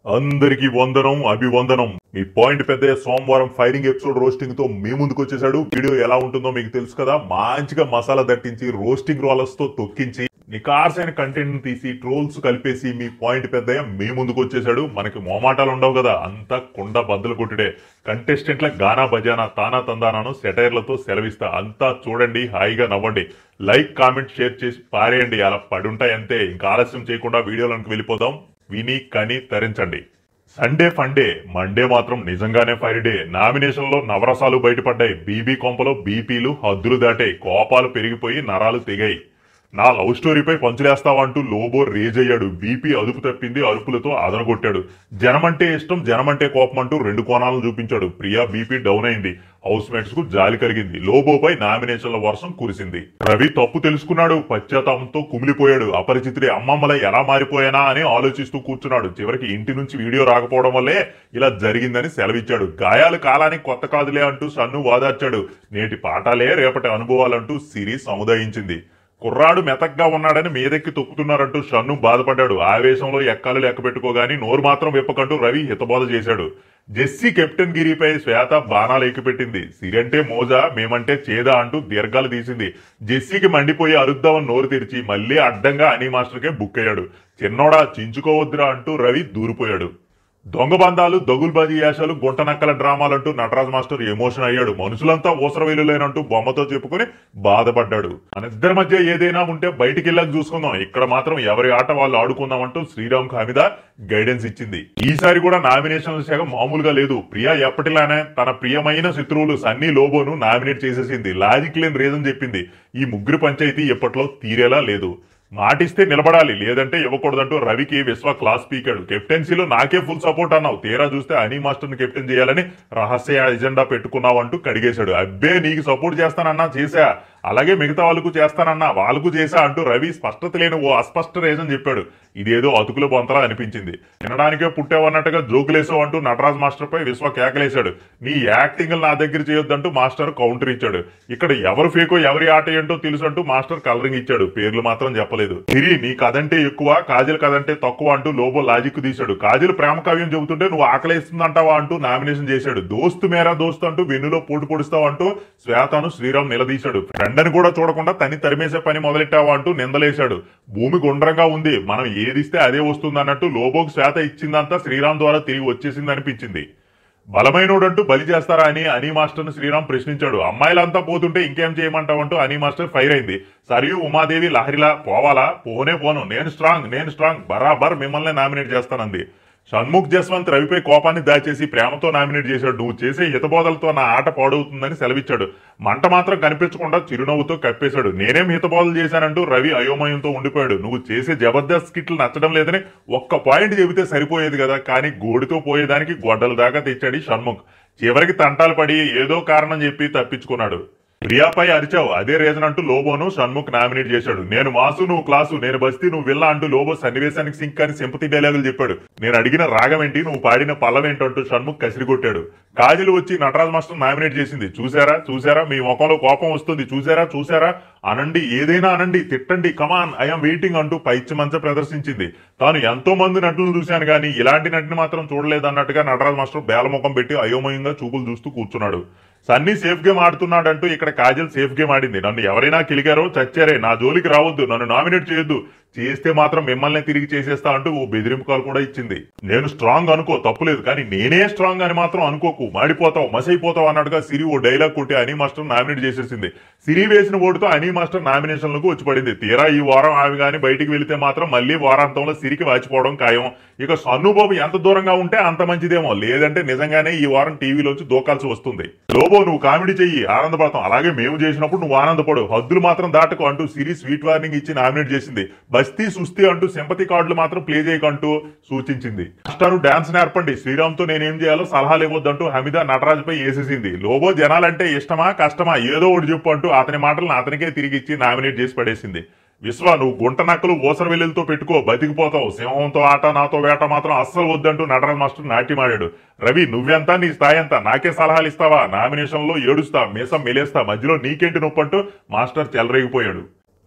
అందరికి వందనం అభివందనం మీ పాయింట్ పెద్ద సోమవారం ఫైరింగ్ ఎపిసోడ్ రోస్టింగ్ తో మీ ముందుకు వచ్చేసాడు వీడియో ఎలా ఉంటుందో మీకు తెలుసు కదా మంచిగా మసాలా దట్టించి రోస్టింగ్ రోలర్స్ తో తొక్కించి నికార్సైన కంటెంట్ తీసి ట్రోల్స్ కలిపేసి మీ పాయింట్ పెద్దయ్య మీ ముందుకు వచ్చేసాడు మనకి మోమాటాలు ఉండవు కదా అంతా కుండ బద్దలు కొట్టుడే కంటెస్టెంట్ల గానా బజానా తానా తందానాను సెటైర్లతో సెలవిస్తా అంతా చూడండి హాయిగా నవ్వండి లైక్ కామెంట్ షేర్ చేసి పారేయండి అలా పడుంటాయి అంతే ఇంకా ఆలస్యం చేయకుండా వీడియోలోకి వెళ్ళిపోదాం విని కని తరించండి సండే ఫండే మండే మాత్రం నిజంగానే ఫైర్ డే నామినేషన్ లో నవరసాలు బయటపడ్డాయి బీబీ కొంపలో బీపీలు హద్దులు దాటాయి కోపాలు పెరిగిపోయి నరాలు తెగాయి నా లవ్ స్టోరీపై పంచులేస్తావంటూ లోబో రేజ్ అయ్యాడు బీపీ అదుపు తప్పింది అరుపులతో అదనగొట్టాడు జనమంటే ఇష్టం జనమంటే కోపం అంటూ రెండు కోణాలను చూపించాడు ప్రియా బీపీ డౌన్ అయింది హౌస్ మేట్స్ కు జాలి కలిగింది లోబోపై నామినేషన్ల వర్షం కురిసింది రవి తప్పు తెలుసుకున్నాడు పశ్చాత్తాపంతో కుమిలిపోయాడు అపరిచితుడి అమ్మమ్మల ఎలా మారిపోయానా అని ఆలోచిస్తూ కూర్చున్నాడు చివరికి ఇంటి నుంచి వీడియో రాకపోవడం వల్లే ఇలా జరిగిందని సెలవిచ్చాడు గాయాలు కాలానికి కొత్త కాదులే అంటూ సన్ను వాదార్చాడు నేటి పాఠాలే రేపటి అనుభవాలంటూ సిరి సముదాయించింది కుర్రాడు మెతగ్గా ఉన్నాడని మీదెక్కి తొక్కుతున్నారంటూ షన్ను బాధపడ్డాడు ఆవేశంలో ఎక్కాలు లెక్క పెట్టుకోగాని నోరు మాత్రం విప్పకంటూ రవి హితబోధ చేశాడు జెస్సీ కెప్టెన్ గిరిపై శ్వేత బాణాలు ఎక్కిపెట్టింది సిరంటే మోజా మేమంటే చేదా అంటూ దీర్ఘాలు తీసింది జెస్సీకి మండిపోయి అరుద్దామని నోరు తెరిచి మళ్ళీ అడ్డంగా అనీ మాస్టర్కే బుక్ అయ్యాడు చిన్నోడా చించుకోవద్దురా అంటూ రవి దూరిపోయాడు దొంగ బంధాలు దగుల్బాజీ యాశాలు గుంటనక్కల డ్రామాలంటూ నటరాజ్ మాస్టర్ ఎమోషన్ అయ్యాడు మనుషులంతా ఊసరవేలులేనంటూ బొమ్మతో చెప్పుకుని బాధపడ్డాడు మన ఇద్దరి మధ్య ఏదైనా ఉంటే బయటికి వెళ్ళాక చూసుకుందాం ఇక్కడ మాత్రం ఎవరి ఆట వాళ్ళు ఆడుకుందాం అంటూ శ్రీరామ్ హమీద గైడెన్స్ ఇచ్చింది ఈసారి కూడా నామినేషన్ల శాఖ మామూలుగా లేదు ప్రియా ఎప్పటిలానే తన ప్రియమైన శత్రువులు సన్నీ లోబోను నామినేట్ చేసేసింది లాజిక్ లేని రీజన్ చెప్పింది ఈ ముగ్గురు పంచాయతీ ఎప్పట్లో తీరేలా లేదు మాటిస్తే నిలబడాలి లేదంటే ఇవ్వకూడదంటూ రవికి విశ్వ క్లాస్ పీకాడు కెప్టెన్సీలో నాకే ఫుల్ సపోర్ట్ అన్నావు తీరా చూస్తే అనీ మాస్టర్ని కెప్టెన్ చేయాలని రహస్య ఎజెండా పెట్టుకున్నావు అంటూ కడిగేశాడు అబ్బే నీకు సపోర్ట్ చేస్తానన్నా చేశా అలాగే మిగతా వాళ్ళకు చేస్తానన్నా వాళ్ళకు చేశా అంటూ రవి స్పష్టత లేని ఓ అస్పష్ట రీజన్ చెప్పాడు ఇదేదో అతుకుల బొంతలా అనిపించింది తినడానికే పుట్టావన్నట్టుగా జోకులేసావు అంటూ నటరాజ్ మాస్టర్ పై విశ్వ కేకలేశాడు నీ యాక్టింగ్ నా దగ్గర చేయొద్దంటూ మాస్టర్ కౌంటర్ ఇచ్చాడు ఇక్కడ ఎవరు ఫేకో ఎవరి ఆట ఏంటో తెలుసు అంటూ మాస్టర్ కలరింగ్ ఇచ్చాడు పేర్లు మాత్రం చెప్పలేదు తిరి నీ కదంటే ఎక్కువ కాజల్ కదంటే తక్కువ అంటూ లోబో లాజిక్ తీశాడు కాజల్ ప్రేమ కావ్యం చెబుతుంటే నువ్వు ఆకలేస్తుందంటావా అంటూ నామినేషన్ చేశాడు దోస్తు మేరా దోస్తు అంటూ వెన్నులో పోటు పొడుస్తావు అంటూ శ్వేతను శ్రీరామ్ నిలదీశాడు ఫ్రెండ్ అని కూడా చూడకుండా తని తరిమేసే పని మొదలెట్టావా అంటూ నిందలేశాడు భూమి గుండ్రంగా ఉంది మనం ఏదిస్తే అదే వస్తుంది అన్నట్టు లోబోకు శ్వేత ఇచ్చిందంతా శ్రీరామ్ ద్వారా తిరిగి వచ్చేసింది అనిపించింది బలమైనోడంటూ బలి చేస్తారా అని అనీ మాస్టర్ శ్రీరామ్ ప్రశ్నించాడు అమ్మాయిలంతా పోతుంటే ఇంకేం చేయమంటావంటూ అనీ మాస్టర్ ఫైర్ అయింది సరియు ఉమాదేవి లహరిలా పోవాలా పోనే పోను నేను స్ట్రాంగ్ నేను స్ట్రాంగ్ బరాబర్ మిమ్మల్ని నామినేట్ చేస్తానంది షణ్ముఖ్ జస్వంత్ రవిపై కోపాన్ని దాచేసి ప్రేమతో నామినేట్ చేశాడు నువ్వు చేసే హితబోధలతో నా ఆట పాడవుతుందని సెలవిచ్చాడు మంట మాత్రం కనిపించకుండా చిరునవ్వుతో కప్పేశాడు నేనేం హితబోధలు చేశానంటూ రవి అయోమయంతో ఉండిపోయాడు నువ్వు చేసే జబర్దస్త్ స్కిట్లు నచ్చడం లేదని ఒక్క పాయింట్ చెబితే సరిపోయేది కదా కానీ గోడితో పోయేదానికి గొడ్డల దాకా తెచ్చాడు ఈ షణ్ముఖ్ చివరికి తంటాలు పడి ఏదో కారణం చెప్పి తప్పించుకున్నాడు ప్రియాపై అరిచావు అదే రీజన్ అంటూ లోబోను షణ్ముఖ్ నామినేట్ చేశాడు నేను మాసు నువ్వు క్లాసు నేను బస్తీ నువ్వు విల్లా అంటూ లోబో సన్నివేశానికి సింక్ అని సింపతి డైలాగులు చెప్పాడు నేను అడిగిన రాగం ఏంటి నువ్వు పాడిన పల్లవం ఏంటంటూ షణ్ముఖ్ కసిరి కొట్టాడు కాజలు వచ్చి నటరాజ్ మాస్టర్ నామినేట్ చేసింది చూసారా చూసారా మీ ముఖంలో కోపం వస్తుంది చూసారా చూసారా అనండి ఏదైనా అనండి తిట్టండి కమాన్ ఐఎమ్ వెయిటింగ్ అంటూ పైచ్చి మంచ ప్రదర్శించింది తాను ఎంతో మంది నటులను చూశాను కానీ ఇలాంటి నటిని మాత్రం చూడలేదన్నట్టుగా నటరాజ్ మాస్టర్ బేలముఖం పెట్టి అయోమయంగా చూపులు చూస్తూ కూర్చున్నాడు సన్నీ సేఫ్ గేమ్ ఆడుతున్నాడంటూ ఇక్కడ కాజల్ సేఫ్ గేమ్ ఆడింది నన్ను ఎవరైనా కిలిగారో చచ్చారే నా జోలికి రావద్దు నన్ను నామినేట్ చేయొద్దు చేస్తే మాత్రం మిమ్మల్ని తిరిగి చేసేస్తా అంటూ ఓ బెదిరింపు కాల్ కూడా ఇచ్చింది నేను స్ట్రాంగ్ అనుకో తప్పులేదు కానీ నేనే స్ట్రాంగ్ అని మాత్రం అనుకోకు మాడిపోతావు మసైపోతావు అన్నట్టుగా సిరి ఓ డైలాగ్ కొట్టి అనీ మాస్టర్ నామినేట్ చేసేసింది సిరి వేసిన ఓటుతో అనీ మాస్టర్ నామినేషన్లకు వచ్చి పడింది తీరా ఈ వారం ఆమె గాని బయటికి వెళితే మాత్రం మళ్ళీ వారాంతంలో సిరికి వాచిపోవడం ఖాయం ఇక సన్నుబాబు ఎంత దూరంగా ఉంటే అంత మంచిదేమో లేదంటే నిజంగానే ఈ వారం టీవీలోంచి దూకాల్సి వస్తుంది లోబో నువ్వు కామెడీ చెయ్యి ఆనందపడతాం అలాగే మేము చేసినప్పుడు నువ్వు ఆనందపడు హద్దులు మాత్రం దాటకు అంటూ సిరి స్వీట్ వార్నింగ్ ఇచ్చి నామినేట్ చేసింది బస్తీ సుస్తీ అంటూ సింపతి కార్డులు మాత్రం ప్లే చేయకంటూ సూచించింది మాస్టారు డాన్స్ నేర్పండి శ్రీరామ్ తో నేనేం చేయాలో సలహాలు ఇవ్వద్దంటూ హమీద నటరాజ్ పై వేసేసింది లోబో జనాలంటే ఇష్టమా కష్టమా ఏదో ఒకటి చెప్పు అంటూ అతని మాటలను అతనికే తిరిగి ఇచ్చి నామినేట్ చేసి పడేసింది విశ్వ నువ్వు గుంట నక్కలు ఓసర వెల్లులతో పెట్టుకో బతికిపోతావు సింహంతో ఆట నాతో వేట మాత్రం అస్సలు వద్దంటూ నటరాజ్ మాస్టర్ నాట్యమాడాడు రవి నువ్వెంత నీ స్థాయి ఎంత నాకే సలహాలు ఇస్తావా నామినేషన్ లో ఏడుస్తా మీసం మెలేస్తా మధ్యలో నీకేంటి నొప్పంటూ మాస్టర్ చెలరేగిపోయాడు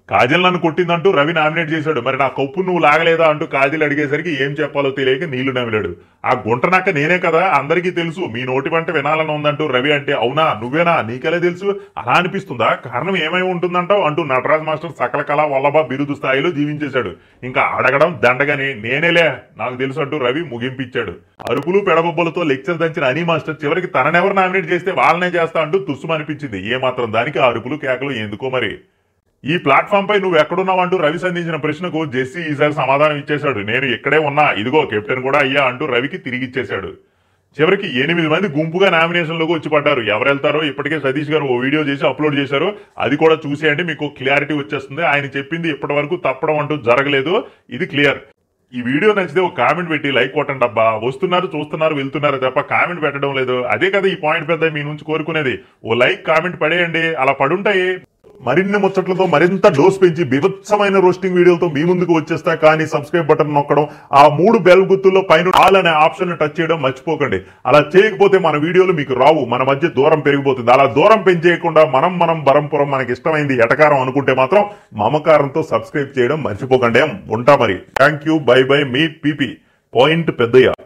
కాజల్ నన్ను కొట్టిందంటూ రవి నామినేట్ చేశాడు మరి నా కప్పు నువ్వు లాగలేదా అంటూ కాజల్ అడిగేసరికి ఏం చెప్పాలో తెలియక నీళ్లు నమిలాడు ఆ గుంట నాక నేనే కదా అందరికీ తెలుసు మీ నోటి పంట వినాలని ఉందంటూ రవి అంటే అవునా నువ్వేనా నీకెలా తెలుసు అలా అనిపిస్తుందా కారణం ఏమై ఉంటుందంటావు అంటూ నటరాజ్ మాస్టర్ సకల కళ వల్లభ బిరుదు స్థాయిలో జీవించేశాడు ఇంకా అడగడం దండగని నేనేలే నాకు తెలుసు అంటూ రవి ముగింపిచ్చాడు అరుపులు పెడబొబ్బలతో లెక్చర్ దంచిన అనీ మాస్టర్ చివరికి తననెవరు నామినేట్ చేస్తే వాళ్ళనే చేస్తా అంటూ తుస్సు అనిపించింది ఏ మాత్రం దానికి ఆ అరుపులు కేకలు ఎందుకో మరి ఈ ప్లాట్ఫామ్ పై నువ్వు ఎక్కడున్నావు అంటూ రవి సంధించిన ప్రశ్నకు జెస్సీ ఈసారి సమాధానం ఇచ్చేశాడు నేను ఇక్కడే ఉన్నా ఇదిగో కెప్టెన్ కూడా అయ్యా అంటూ రవికి తిరిగి ఇచ్చేశాడు చివరికి ఎనిమిది మంది గుంపుగా నామినేషన్ లోకి వచ్చి పడ్డారు ఎవరు వెళ్తారో ఇప్పటికే సతీష్ గారు ఓ వీడియో చేసి అప్లోడ్ చేశారు అది కూడా చూసేయండి మీకు క్లారిటీ వచ్చేస్తుంది ఆయన చెప్పింది ఇప్పటి వరకు తప్పడం అంటూ జరగలేదు ఇది క్లియర్ ఈ వీడియో నచ్చితే ఒక కామెంట్ పెట్టి లైక్ కొట్టండి అబ్బా వస్తున్నారు చూస్తున్నారు వెళ్తున్నారు తప్ప కామెంట్ పెట్టడం లేదు అదే కదా ఈ పాయింట్ పెద్ద మీ నుంచి కోరుకునేది ఓ లైక్ కామెంట్ పడేయండి అలా పడుంటాయి మరిన్ని ముచ్చట్లతో మరింత డోస్ పెంచి బీభత్సమైన రోస్టింగ్ వీడియోలతో మీ ముందుకు వచ్చేస్తా కానీ సబ్స్క్రైబ్ బటన్ నొక్కడం ఆ మూడు బెల్ గుర్తుల్లో పైన ఆల్ అనే ఆప్షన్ టచ్ చేయడం మర్చిపోకండి అలా చేయకపోతే మన వీడియోలు మీకు రావు మన మధ్య దూరం పెరిగిపోతుంది అలా దూరం పెంచేయకుండా మనం మనం బరంపురం మనకి ఇష్టమైంది ఎటకారం అనుకుంటే మాత్రం మమకారంతో సబ్స్క్రైబ్ చేయడం మర్చిపోకండి ఉంటా మరి థ్యాంక్ యూ బై బై మీ పీపీ పాయింట్ పెద్దయ్య